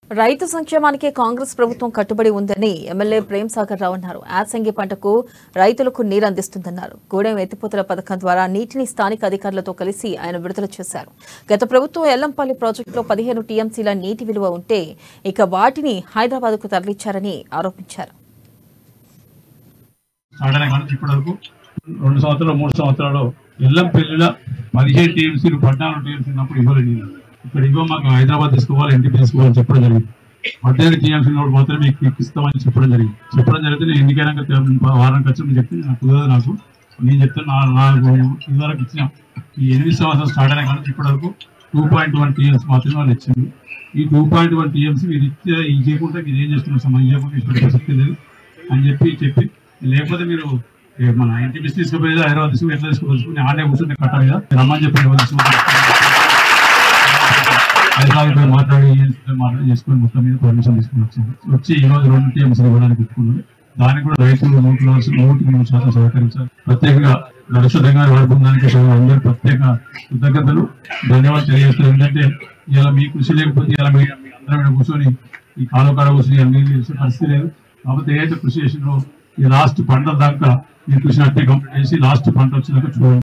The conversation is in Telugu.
రైతు సంక్షేమానికి కాంగ్రెస్ ప్రభుత్వం కట్టుబడి ఉందని ఎమ్మెల్యే ప్రేమ్ సాగర్ రావు అన్నారు యాసంగి పంటకు రైతులకు నీరు అందిస్తుందన్నారు గూడెం ఎత్తిపోతల పథకం ద్వారా నీటిని స్థానిక అధికారులతో కలిసి ఆయన విడుదల చేశారు గత ప్రభుత్వం ఎల్లంపల్లి ప్రాజెక్టులో పదిహేను టీఎంసీల నీటి విలువ ఉంటే ఇక వాటిని హైదరాబాద్కు తరలించారని ఆరోపించారు ఆడనే కానీ ఇప్పటి వరకు రెండు సంవత్సరాలు మూడు సంవత్సరాలు ఎల్లం పెళ్లిల పదిహేను టీఎంసీలు పద్నాలుగు టీఎంసీ ఉన్నప్పుడు ఇవ్వలేదు నీళ్ళు. ఇక్కడ ఇవ్వ మాకు హైదరాబాద్ తీసుకోవాలి ఇంటికి తీసుకోవాలని చెప్పడం జరిగింది పద్దెనిమిది టీఎంసీ ఉన్నప్పుడు మాత్రమే మీకు మీకు ఇస్తామని చెప్పడం జరిగింది చెప్పడం జరిగితే నేను ఎన్నికైనా వారం ఖర్చు చెప్తే నాకు కుదరదు నాకు నేను చెప్తాను నా నాకు ఇదివరకు ఇచ్చిన ఈ ఎనిమిది సంవత్సరాలు స్టార్ట్ అయినా కానీ ఇప్పటి వరకు టూ పాయింట్ వన్ టీఎంసీ మాత్రమే వాళ్ళు ఇచ్చింది ఈ టూ పాయింట్ వన్ టీఎంసీ మీరు ఇచ్చే ఇవ్వకుండా మీరు ఏం చేస్తున్నారు సంబంధం ఇవ్వకుండా ఇచ్చే ప్రసక్తి లేదు అని చెప్పి చెప్పి లేకపోతే మీరు ఏ మన ఇంటి బిస్ తీసుకుపోయేది హైదరాబాద్ తీసుకుని ఎట్లా తీసుకుని ఆడే కూర్చుని కట్టాలి కదా మీరు రమ్మని చెప్పి ఎవరు తీసుకుంటారు? హైదరాబాద్ పోయి మాట్లాడి ఏం చేస్తారో మాట్లాడి చేసుకొని మొత్తం మీద పర్మిషన్ తీసుకుని వచ్చింది వచ్చి ఈ రోజు రెండు టీఎంసీలు ఇవ్వడానికి పెట్టుకున్నారు దానికి కూడా రైతులు నూటి నూటికి నూరు శాతం సహకరించారు ప్రత్యేకంగా నరసంగా వారి బృందానికి అందరూ ప్రత్యేక కృతజ్ఞతలు ధన్యవాదాలు తెలియజేస్తారు ఎందుకంటే ఇలా మీ కృషి లేకపోతే ఇలా మీ మీ అందరం ఈడ కూర్చొని ఈ కాలువ కాడ కూర్చొని అన్ని చేసే పరిస్థితి లేదు కాకపోతే ఏదైతే కృషి చేసినో ఈ లాస్ట్ పంట దాకా మీ కృషి అట్టే కంప్లీట్ చేసి లాస్ట్ పంట వచ్చినాక చూడండి